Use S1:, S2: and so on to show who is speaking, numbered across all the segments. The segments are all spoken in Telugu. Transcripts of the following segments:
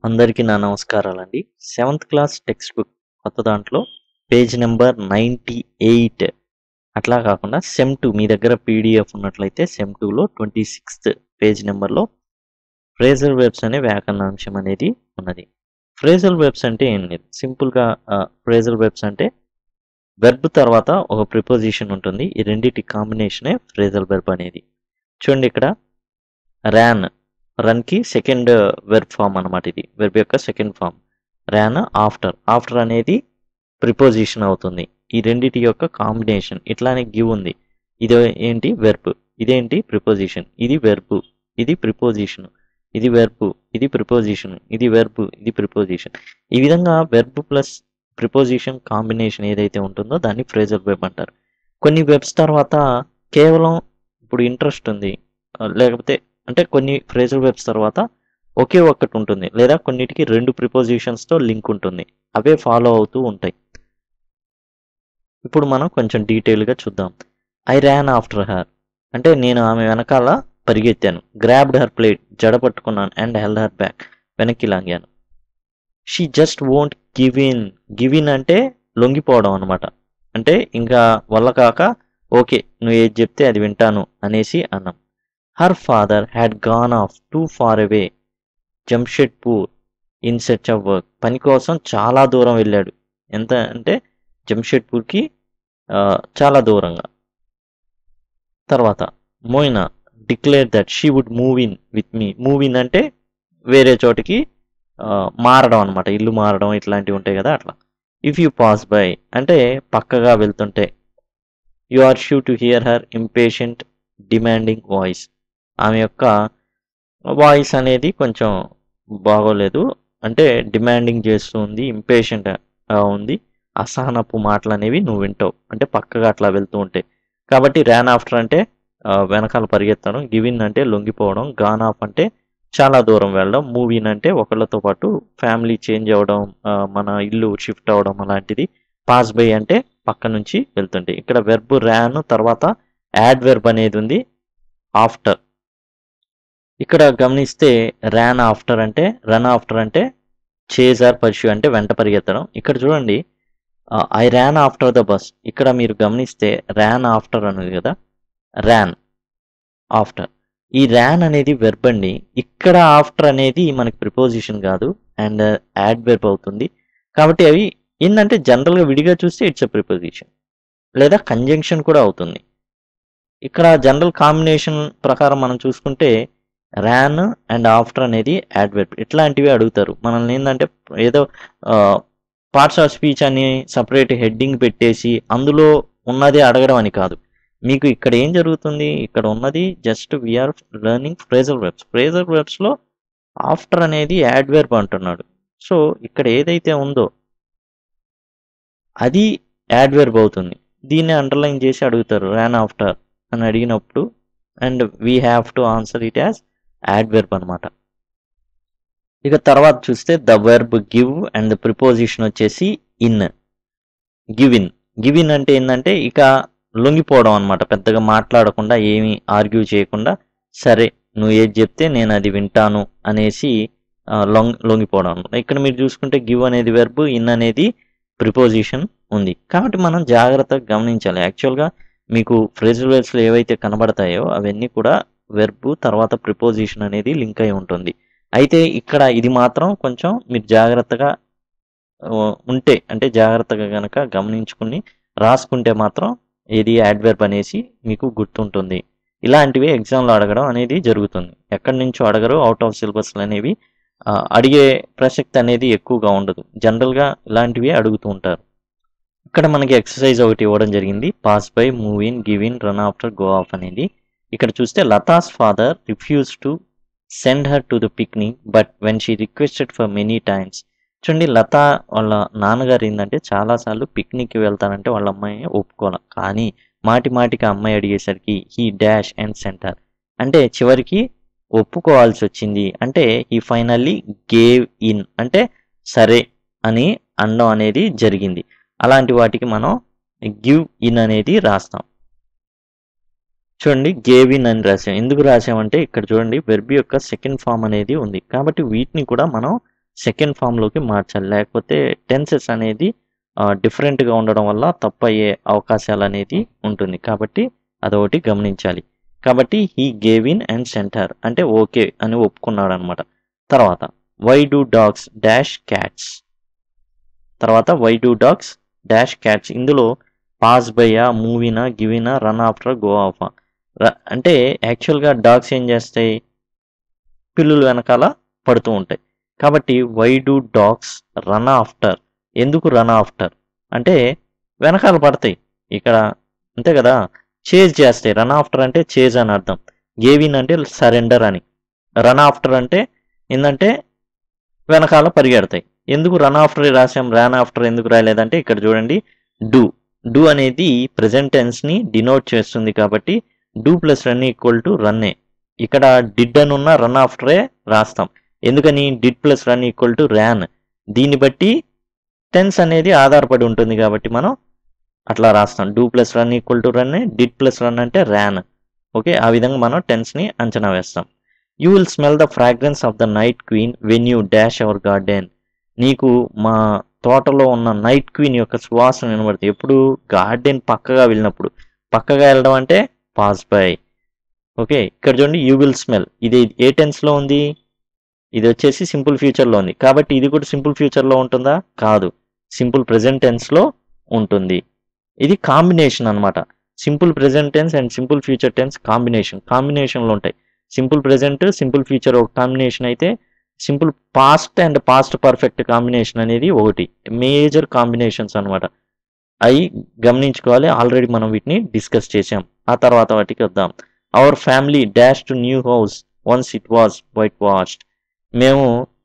S1: అందరికీ నా నమస్కారాలండి సెవెంత్ క్లాస్ టెక్స్ట్ బుక్ కొత్త దాంట్లో పేజ్ నెంబర్ నైంటీ ఎయిట్ అట్లా కాకుండా సెమ్ టూ మీ దగ్గర పీడిఎఫ్ ఉన్నట్లయితే సెమ్ టూలో ట్వంటీ సిక్స్త్ పేజ్ నెంబర్లో ఫ్రేజల్ వెబ్స్ అనే వ్యాకరణాంశం అనేది ఉన్నది ఫ్రేజల్ వెబ్స్ అంటే ఏం లేదు సింపుల్గా ఫ్రేజల్ వెబ్స్ అంటే వెర్బ్ తర్వాత ఒక ప్రిపోజిషన్ ఉంటుంది ఈ రెండింటి కాంబినేషనే ఫ్రేజల్ వెర్బ్ అనేది చూడండి ఇక్కడ ర్యాన్ రన్కి సెకండ్ వెర్బ్ ఫామ్ అనమాట ఇది వెర్బ్ యొక్క second form ran after after అనేది ప్రిపోజిషన్ అవుతుంది ఈ రెండిటి యొక్క కాంబినేషన్ ఇట్లానే గివ్ ఉంది ఇది ఏంటి వెర్బ్ ఇదేంటి ప్రిపోజిషన్ ఇది వెర్బ్ ఇది ప్రిపోజిషన్ ఇది వెర్బ్ ఇది ప్రిపోజిషన్ ఇది వెర్బ్ ఇది ప్రిపోజిషన్ ఈ విధంగా వెర్బ్ ప్లస్ ప్రిపోజిషన్ కాంబినేషన్ ఏదైతే ఉంటుందో దాన్ని ఫ్రేజల్ వెబ్ అంటారు కొన్ని వెబ్స్ తర్వాత కేవలం ఇప్పుడు ఇంట్రెస్ట్ ఉంది ఆ, లేకపోతే అంటే కొన్ని ఫ్రేజల్ వెబ్స్ తర్వాత ఒకే ఒక్కటి ఉంటుంది లేదా కొన్నిటికి రెండు ప్రిపోజిషన్స్తో లింక్ ఉంటుంది అవే ఫాలో అవుతూ ఉంటాయి ఇప్పుడు మనం కొంచెం డీటెయిల్గా చూద్దాం ఐ ర్యాన్ ఆఫ్టర్ హర్ అంటే నేను ఆమె వెనకాల పరిగెత్తాను గ్రాబ్డ్ హర్ ప్లేట్ జడ పట్టుకున్నాను అండ్ హెల్డ్ హర్ బ్యాక్ వెనక్కి లాగాను she just won't give in give in అంటే లొంగిపోవడం అనమాట అంటే ఇంకా వల్ల కాక ఓకే నువ్వు ఏది చెప్తే అది వింటాను అనేసి అన్నాం her father had gone off too far away Jamshedpur in search of work పని కోసం చాలా దూరం వెళ్ళాడు ఎంత అంటే జంషెడ్పూర్కి ఆ, చాలా దూరంగా తర్వాత Moyna declare that she would move in with me move in అంటే వేరే చోటికి ఆ, మారడం అనమాట ఇల్లు మారడం ఇట్లాంటివి ఉంటాయి కదా అట్లా ఇఫ్ యూ పాస్ బై అంటే పక్కగా వెళ్తుంటే you are sure to hear her impatient demanding voice ఆమె యొక్క వాయిస్ అనేది కొంచెం బాగోలేదు అంటే డిమాండింగ్ చేస్తూ ఉంది ఇంపేషెంట్ ఉంది అసహనపు మాటలు అనేవి నువ్వు వింటావు అంటే పక్కగా అట్లా వెళ్తూ ఉంటే కాబట్టి ర్యాన్ ఆఫ్టర్ అంటే ఆ, వెనకాల పరిగెత్తడం గివిన్ అంటే లొంగిపోవడం గాన్ ఆఫ్ అంటే చాలా దూరం వెళ్ళడం మూవీన్ అంటే ఒకళ్ళతో పాటు ఫ్యామిలీ చేంజ్ అవ్వడం ఆ, మన ఇల్లు షిఫ్ట్ అవ్వడం అలాంటిది పాస్ బై అంటే పక్క నుంచి వెళ్తుంటే ఇక్కడ వెర్బ్ ర్యాన్ తర్వాత యాడ్ వెర్బ్ అనేది ఉంది ఆఫ్టర్ ఇక్కడ గమనిస్తే ర్యాన్ ఆఫ్టర్ అంటే రన్ ఆఫ్టర్ అంటే చేజ్ ఆర్ పర్ష్యూ అంటే వెంట పరిగెత్తడం ఇక్కడ చూడండి I ran after the bus ఇక్కడ మీరు గమనిస్తే ర్యాన్ ఆఫ్టర్ అనేది కదా ర్యాన్ ఆఫ్టర్ ఈ ర్యాన్ అనేది వెర్బ్ అండి ఇక్కడ ఆఫ్టర్ అనేది మనకి ప్రిపోజిషన్ కాదు అండ్ యాడ్ వెర్బ్ అవుతుంది కాబట్టి అవి ఏంటంటే జనరల్గా విడిగా చూస్తే ఇట్స్ ఎ ప్రిపోజిషన్ లేదా కంజంక్షన్ కూడా అవుతుంది ఇక్కడ జనరల్ కాంబినేషన్ ప్రకారం మనం చూసుకుంటే ర్యాన్ అండ్ ఆఫ్టర్ అనేది యాడ్ వెర్బ్ ఇట్లాంటివి అడుగుతారు మనల్ని ఏంటంటే ఏదో పార్ట్స్ ఆఫ్ స్పీచ్ అని సపరేట్ హెడ్డింగ్ పెట్టేసి అందులో ఉన్నది అడగడం అని కాదు మీకు ఇక్కడ ఏం జరుగుతుంది ఇక్కడ ఉన్నది just we are learning phrasal verbs phrasal వెబ్స్లో ఆఫ్టర్ అనేది యాడ్ వెర్బ్ అంటున్నాడు సో ఇక్కడ ఏదైతే ఉందో అది యాడ్ వెర్బ్ అవుతుంది దీన్ని అండర్లైన్ చేసి అడుగుతారు ర్యాన్ ఆఫ్టర్ అని అడిగినప్పుడు and we have to answer it as adverb అనమాట ఇక తర్వాత చూస్తే the verb give and the preposition వచ్చేసి in give in give in అంటే ఏంటంటే ఇక లొంగిపోవడం అనమాట పెద్దగా మాట్లాడకుండా ఏమీ ఆర్గ్యూ చేయకుండా సరే నువ్వు ఏది చెప్తే నేను అది వింటాను అనేసి ఆ, లొంగ్ లొంగిపోవడం అనమాట ఇక్కడ మీరు చూసుకుంటే గివ్ అనేది వెర్బ్ ఇన్ అనేది ప్రిపోజిషన్ ఉంది కాబట్టి మనం జాగ్రత్తగా గమనించాలి యాక్చువల్గా మీకు ఫ్రేజల్ వెర్బ్స్లో ఏవైతే కనబడతాయో అవన్నీ కూడా వెర్బ్ తర్వాత ప్రిపోజిషన్ అనేది లింక్ అయి ఉంటుంది అయితే ఇక్కడ ఇది మాత్రం కొంచెం మీరు జాగ్రత్తగా ఆ, ఉంటే అంటే జాగ్రత్తగా కనుక గమనించుకుని రాసుకుంటే మాత్రం ఏది యాడ్వర్బ్ అనేసి మీకు గుర్తుంటుంది ఇలాంటివి ఎగ్జామ్లో అడగడం అనేది జరుగుతుంది ఎక్కడి నుంచో అడగరు అవుట్ ఆఫ్ సిలబస్లు అనేవి ఆ, అడిగే ప్రసక్తి అనేది ఎక్కువగా ఉండదు జనరల్గా ఇలాంటివి అడుగుతూ ఉంటారు ఇక్కడ మనకి ఎక్సర్సైజ్ ఒకటి ఇవ్వడం జరిగింది pass by move in give in run after go off అనేది ఇక్కడ చూస్తే Latha's father refuse to send her to the picnic but when she requested for many times చూడండి లత వాళ్ళ నాన్నగారు ఏంటంటే చాలాసార్లు పిక్నిక్కి వెళ్తానంటే వాళ్ళ అమ్మాయి ఒప్పుకోవాలి కానీ మాటి మాటికి ఆ అమ్మాయి అడిగేసరికి హీ డాష్ అండ్ సెంటర్ అంటే చివరికి ఒప్పుకోవాల్సి వచ్చింది అంటే ఈ ఫైనల్లీ గేవ్ ఇన్ అంటే సరే అని అనడం అనేది జరిగింది అలాంటి వాటికి మనం గివ్ ఇన్ అనేది రాస్తాం చూడండి గేవ్ ఇన్ అని రాసాం ఎందుకు రాసామంటే ఇక్కడ చూడండి వెర్బ్ యొక్క సెకండ్ ఫామ్ అనేది ఉంది కాబట్టి వీటిని కూడా మనం సెకండ్ ఫామ్లోకి మార్చాలి లేకపోతే టెన్సెస్ అనేది డిఫరెంట్గా ఉండడం వల్ల తప్పు అయ్యే అవకాశాలు అనేది ఉంటుంది కాబట్టి అదొకటి గమనించాలి కాబట్టి he gave in and centre అంటే ఓకే అని ఒప్పుకున్నాడు అనమాట తర్వాత why do dogs dash cats తర్వాత why do dogs dash cats ఇందులో పాస్ బయ్యా మూవీనా గివినా రన్ ఆఫ్టర్ గో ఆఫ్ అంటే యాక్చువల్గా డాగ్స్ ఏం చేస్తాయి పిల్లులు వెనకాల పడుతూ ఉంటాయి కాబట్టి why do dogs run after ఎందుకు రన్ ఆఫ్టర్ అంటే వెనకాల పడతాయి ఇక్కడ అంతే కదా చేజ్ చేస్తాయి రన్ ఆఫ్టర్ అంటే చేజ్ అని అర్థం గేవిన్ అంటే సరెండర్ అని రన్ ఆఫ్టర్ అంటే ఏంటంటే వెనకాల పరిగెడతాయి ఎందుకు రన్ ఆఫ్టర్ రాసాం రన్ ఆఫ్టర్ ఎందుకు రాయలేదంటే ఇక్కడ చూడండి డూ డూ అనేది ప్రజెంట్ టెన్స్ని డినోట్ చేస్తుంది కాబట్టి do plus run equal to రన్నే ఇక్కడ డిడ్ అని ఉన్న రన్ ఆఫ్టరే రాస్తాం ఎందుకని did plus run equal to ran దీన్ని బట్టి టెన్స్ అనేది ఆధారపడి ఉంటుంది కాబట్టి మనం అట్లా రాస్తాం do plus run equal to run did plus run అంటే ర్యాన్ ఓకే ఆ విధంగా మనం టెన్స్ని అంచనా వేస్తాం you will smell the fragrance of the night queen when you dash our garden నీకు మా తోటలో ఉన్న నైట్ క్వీన్ యొక్క సువాసన వినబడుతుంది ఎప్పుడు గార్డెన్ పక్కగా వెళ్ళినప్పుడు పక్కగా వెళ్ళడం అంటే పాస్ బై ఓకే ఇక్కడ చూడండి యూ విల్ స్మెల్ ఇది ఏ టెన్స్లో ఉంది ఇది వచ్చేసి సింపుల్ ఫ్యూచర్లో ఉంది కాబట్టి ఇది కూడా సింపుల్ ఫ్యూచర్లో ఉంటుందా కాదు సింపుల్ ప్రెజెంట్ టెన్స్లో ఉంటుంది ఇది కాంబినేషన్ అన్నమాట simple present tense and simple future tense combination కాంబినేషన్లో ఉంటాయి సింపుల్ ప్రెజెంట్ సింపుల్ ఫ్యూచర్ ఒక కాంబినేషన్ అయితే simple past and past perfect combination అనేది ఒకటి మేజర్ కాంబినేషన్స్ అన్నమాట అవి గమనించుకోవాలి ఆల్రెడీ మనం వీటిని డిస్కస్ చేసాం ఆ తర్వాత వాటికి వద్దాం our family dash to new house once it was white washed మేము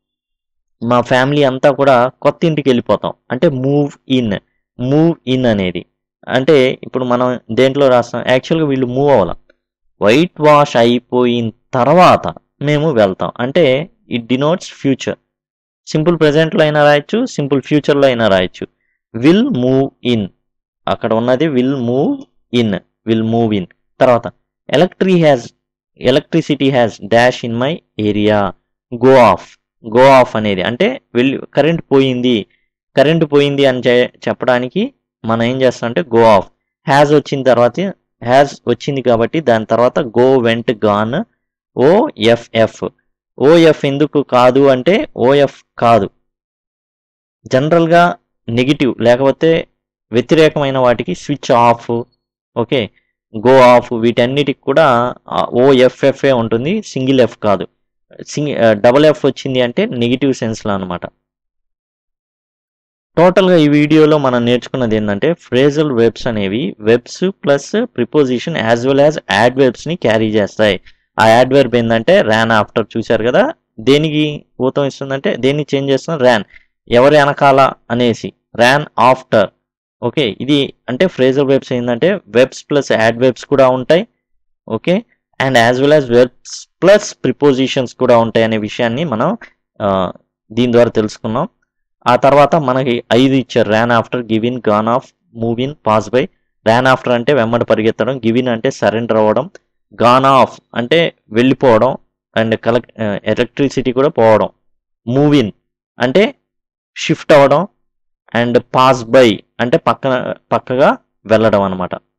S1: మా ఫ్యామిలీ అంతా కూడా కొత్త ఇంటికి వెళ్ళిపోతాం అంటే మూవ్ ఇన్ మూవ్ ఇన్ అనేది అంటే ఇప్పుడు మనం దేంట్లో రాస్తాం యాక్చువల్గా వీళ్ళు మూవ్ అవ్వాలి వైట్ వాష్ అయిపోయిన తర్వాత మేము వెళ్తాం అంటే ఇట్ డినోట్స్ ఫ్యూచర్ సింపుల్ ప్రెజెంట్లో అయినా రాయొచ్చు సింపుల్ ఫ్యూచర్లో అయినా రాయొచ్చు విల్ మూవ్ ఇన్ అక్కడ ఉన్నది will move in will move in తర్వాత electric has electricity has dash in my area go off go off అనేది అంటే వెళ్ళి కరెంట్ పోయింది కరెంట్ పోయింది అని చె- చెప్పడానికి మనం ఏం చేస్తాం అంటే గో ఆఫ్ హ్యాజ్ వచ్చిన తర్వాత హ్యాజ్ వచ్చింది కాబట్టి దాని తర్వాత go went gone O F F OF ఎందుకు కాదు అంటే ఓఎఫ్ కాదు జనరల్గా నెగిటివ్ లేకపోతే వ్యతిరేకమైన వాటికి switch off okay go off వీటన్నిటికి కూడా ఓఎఫ్ఎఫ్ఏ ఉంటుంది సింగిల్ ఎఫ్ కాదు సింగ్ డబల్ ఎఫ్ వచ్చింది అంటే నెగిటివ్ సెన్స్లో అనమాట టోటల్గా ఈ వీడియోలో మనం నేర్చుకున్నది ఏంటంటే ఫ్రేజల్ వెబ్స్ అనేవి verbs plus preposition as well as యాడ్ వెబ్స్ని క్యారీ చేస్తాయి ఆ యాడ్ వెర్బ్ ఏంటంటే ర్యాన్ ఆఫ్టర్ చూశారు కదా దేనికి ఊతం ఇస్తుందంటే దేన్ని చేంజ్ చేస్తుంది ర్యాన్ ఎవరి వెనకాల అనేసి ర్యాన్ ఆఫ్టర్ ఓకే ఇది అంటే ఫ్రేజల్ వెబ్స్ ఏంటంటే వెబ్స్ ప్లస్ యాడ్ వెబ్స్ కూడా ఉంటాయి okay and as well as verbs plus prepositions కూడా ఉంటాయి అనే విషయాన్ని మనం ఆ, దీని ద్వారా తెలుసుకున్నాం ఆ తర్వాత మనకి ఐదు ఇచ్చారు ran after give in gone off move in pass by ran after అంటే వెంబడి పరిగెత్తడం గివిన్ అంటే సరెండర్ అవ్వడం గాన్ ఆఫ్ అంటే వెళ్ళిపోవడం అండ్ కలెక్ట్ ఎలక్ట్రిసిటీ కూడా పోవడం మూవిన్ అంటే షిఫ్ట్ అవ్వడం అండ్ పాస్ బై అంటే పక్కన పక్కగా వెళ్ళడం అనమాట